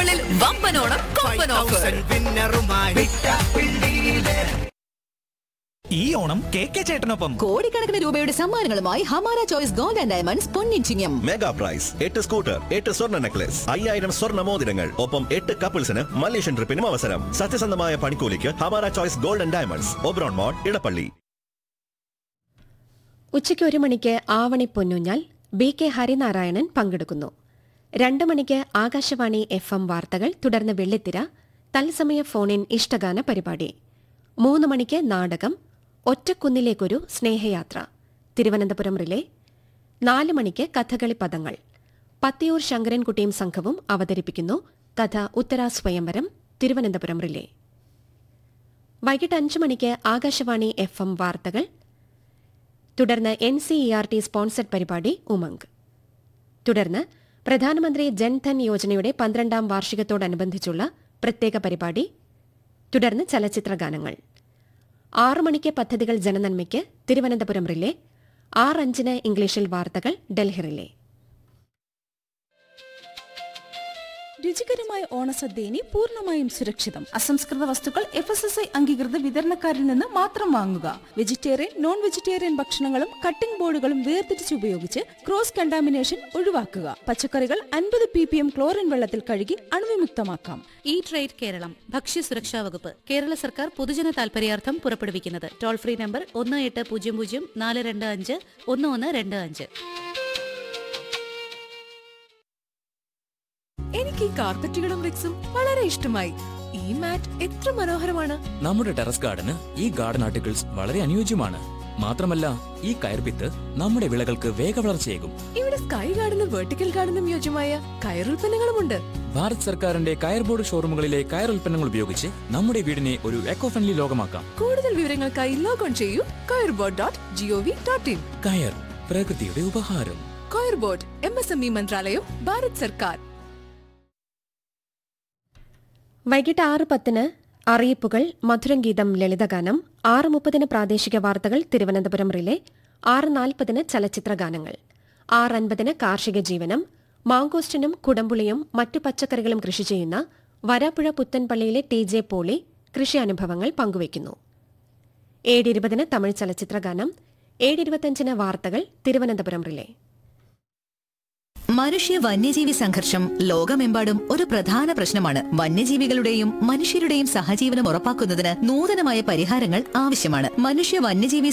ഉള്ളിൽ വമ്പനോണം കൊമ്പൻ ഓഫർ ഈ ഓണം കെ കെ ചേട്ടനൊപ്പം കോടിക്കണക്കിന് രൂപയുടെ സമ്മാനങ്ങളുമായി Hamara choice gold and diamonds പൊന്നിച്ചിങ്ങം മെഗാ പ്രൈസ് എട്ട് സ്കൂട്ടർ എട്ട് സ്വർണ്ണ നെക്ലസ് അയ്യായിരം സ്വർണ്ണ മോതിരങ്ങൾ ഒപ്പം എട്ട് കപ്പിൾസിന് മലേഷ്യൻ ട്രിപ്പിനും അവസരം സത്യസന്ധമായ പണിക്കൂലിക്ക് Hamara choice golden diamonds Oberon mall Edappally ഉച്ചയ്ക്ക് ഒരു മണിക്ക് ആവണി പൊന്നൂഞ്ഞാൽ ബി കെ ഹരിനാരായണൻ പങ്കെടുക്കുന്നു രണ്ട് മണിക്ക് ആകാശവാണി എഫ് എം വാർത്തകൾ തുടർന്ന് വെള്ളിത്തിര തത്സമയ ഫോണിൻ ഇഷ്ടഗാന പരിപാടി മൂന്ന് മണിക്ക് നാടകം ഒറ്റക്കുന്നിലേക്കൊരു സ്നേഹയാത്ര തിരുവനന്തപുരം റിലേ നാല് മണിക്ക് കഥകളി പദങ്ങൾ പത്തിയൂർ ശങ്കരൻകുട്ടിയും സംഘവും അവതരിപ്പിക്കുന്നു കഥ ഉത്തര സ്വയംവരം തിരുവനന്തപുരം റിലേ വൈകിട്ട് അഞ്ച് മണിക്ക് ആകാശവാണി എഫ് എം വാർത്തകൾ തുടർന്ന് N C E R T sponsored പരിപാടി ഉമംഗ് തുടർന്ന് പ്രധാനമന്ത്രി ജൻധൻ യോജനയുടെ പന്ത്രണ്ടാം വാർഷികത്തോടനുബന്ധിച്ചുള്ള പ്രത്യേക പരിപാടി തുടർന്ന് ചലച്ചിത്ര ഗാനങ്ങൾ ആറു മണിക്ക് പദ്ധതികൾ ജനനന്മയ്ക്ക് തിരുവനന്തപുരം റിലേ ആറ് അഞ്ചിന് ഇംഗ്ലീഷിൽ വാർത്തകൾ ഡൽഹി റിലേ രുചികരമായ ഓണസദ്യ ഇനി പൂർണ്ണമായും സുരക്ഷിതം അസംസ്കൃത വസ്തുക്കൾ എഫ് എസ് എസ് ഐ അംഗീകൃത വിതരണക്കാരിൽ നിന്ന് മാത്രം വാങ്ങുക വെജിറ്റേറിയൻ നോൺ വെജിറ്റേറിയൻ ഭക്ഷണങ്ങളും കട്ടിംഗ് ബോർഡുകളും വേർതിരിച്ച് ഉപയോഗിച്ച് ക്രോസ് കണ്ടാമിനേഷൻ ഒഴിവാക്കുക പച്ചക്കറികൾ അൻപത് പി പി എം ക്ലോറിൻ വെള്ളത്തിൽ കഴുകി അണുവിമുക്തമാക്കാം ഈ ട്രേഡ് കേരളം ഭക്ഷ്യസുരക്ഷാ വകുപ്പ് കേരള സർക്കാർ പൊതുജന താൽപര്യാർത്ഥം പുറപ്പെടുവിക്കുന്നത് ടോൾ ഫ്രീ നമ്പർ ഒന്ന് എട്ട് പൂജ്യം പൂജ്യം നാല് രണ്ട് അഞ്ച് ഒന്ന് ഒന്ന് രണ്ട് അഞ്ച് എനിക്ക് ഈ കാർപ്പറ്റുകളും റിക്സും വളരെ ഇഷ്ടമായി ഈ മാറ്റ് എത്ര മനോഹരമാണ് നമ്മുടെ ടെറസ് ഗാർഡന് ഈ ഗാർഡൻ ആർട്ടിക്കിൾസ് വളരെ അനുയോജ്യമാണ് മാത്രമല്ല ഈ കയർപിത്ത് നമ്മുടെ വിളകൾക്ക് വേഗവളർച്ചയേകും ഇവിടെ സ്കൈ ഗാർഡനും വെർട്ടിക്കൽ ഗാർഡനും യോജ്യമായ കയറുൽപ്പന്നങ്ങളുമുണ്ട് ഭാരത് സർക്കാരിന്റെ കയർ ബോർഡ് ഷോറൂമുകളിലെ കയർ ഉൽപ്പന്നങ്ങൾ ഉപയോഗിച്ച് നമ്മുടെ വീടിനെ ഒരു എക്കോ ഫ്രണ്ട്ലി ലോകമാക്കാം കൂടുതൽ വിവരങ്ങൾക്കായി ലോഗോൺ ചെയ്യൂ Coirboard dot G O V dot in കയർ പ്രകൃതിയുടെ ഉപഹാരം Coirboard M S M E മന്ത്രാലയം ഭാരത് സർക്കാർ വൈകിട്ട് ആറ് പത്തിന് അറിയിപ്പുകൾ മധുരം ഗീതം ലളിതഗാനം ആറ് മുപ്പതിന് പ്രാദേശിക വാർത്തകൾ തിരുവനന്തപുരം റിലേ ആറ് നാൽപ്പതിന് ചലച്ചിത്ര ഗാനങ്ങൾ ആറ് അൻപതിന് കാർഷിക ജീവനം മാങ്കോസ്റ്റിനും കുടംപുളിയും മറ്റു പച്ചക്കറികളും കൃഷി ചെയ്യുന്ന വരാപ്പുഴ പുത്തൻപള്ളിയിലെ ടി ജെ പോളി കൃഷി അനുഭവങ്ങൾ പങ്കുവയ്ക്കുന്നു ഏഴ് ഇരുപതിന് തമിഴ് ചലച്ചിത്ര ഗാനം ഏഴ് ഇരുപത്തിയഞ്ചിന് വാർത്തകൾ തിരുവനന്തപുരം റിലേ മനുഷ്യ വന്യജീവി സംഘർഷം ലോകമെമ്പാടും ഒരു പ്രധാന പ്രശ്നമാണ് വന്യജീവികളുടെയും മനുഷ്യരുടെയും സഹജീവനം ഉറപ്പാക്കുന്നതിന് നൂതനമായ പരിഹാരങ്ങൾ ആവശ്യമാണ് മനുഷ്യ വന്യജീവി